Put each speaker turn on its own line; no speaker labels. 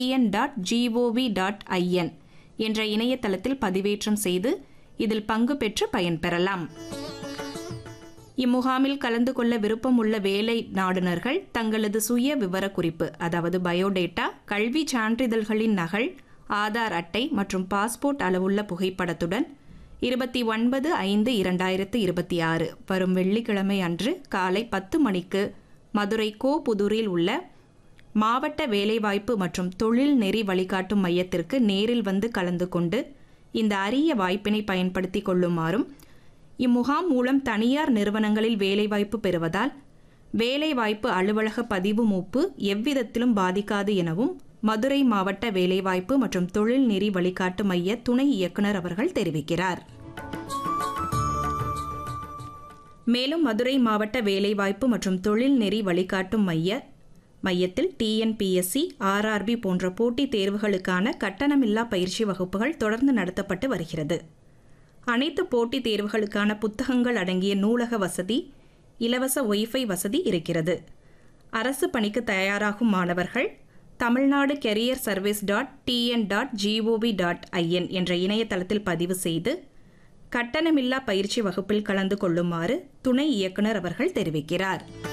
TN dot gov dot in என்ற இணையதளத்தில் பதிவேற்றம் செய்து இதில் பங்கு பெற்று பயன்பெறலாம் இம்முகாமில் கலந்து கொள்ள விருப்பம் உள்ள வேலை நாடுனர்கள் தங்களது சுய விவரக்குறிப்பு அதாவது பயோடேட்டா கல்வி சான்றிதழ்களின் நகல் ஆதார் அட்டை மற்றும் பாஸ்போர்ட் அளவுள்ள புகைப்படத்துடன் இருபத்தி ஒன்பது ஐந்து இரண்டாயிரத்து இருபத்தி ஆறு வரும் வெள்ளிக்கிழமை அன்று காலை பத்து மணிக்கு மதுரை கோ புதூரில் உள்ள மாவட்ட வேலைவாய்ப்பு மற்றும் தொழில் நெறி வழிகாட்டும் மையத்திற்கு நேரில் வந்து கலந்து கொண்டு இந்த அரிய வாய்ப்பினை பயன்படுத்திக் கொள்ளுமாறும் இம்முகாம் மூலம் தனியார் நிறுவனங்களில் வேலைவாய்ப்பு பெறுவதால் வேலைவாய்ப்பு அலுவலக பதிவு மூப்பு எவ்விதத்திலும் பாதிக்காது எனவும் மதுரை மாவட்ட வேலைவாய்ப்பு மற்றும் தொழில் நெறி வழிகாட்டு மைய துணை இயக்குனர் அவர்கள் தெரிவிக்கிறார் மேலும் மதுரை மாவட்ட வேலைவாய்ப்பு மற்றும் தொழில் நெறி வழிகாட்டும் மைய மையத்தில் டிஎன்பிஎஸ்சி ஆர்ஆர்பி போன்ற போட்டித் தேர்வுகளுக்கான கட்டணமில்லா பயிற்சி வகுப்புகள் தொடர்ந்து நடத்தப்பட்டு வருகிறது அனைத்து போட்டித் தேர்வுகளுக்கான புத்தகங்கள் அடங்கிய நூலக வசதி இலவச ஒய்ஃபை வசதி இருக்கிறது அரசு பணிக்கு தயாராகும் மாணவர்கள் Tamil Nadu career service dot TN dot gov dot in என்ற இணையதளத்தில் பதிவு செய்து கட்டணமில்லா பயிற்சி வகுப்பில் கலந்து கொள்ளுமாறு துணை இயக்குனர் அவர்கள் தெரிவிக்கிறார்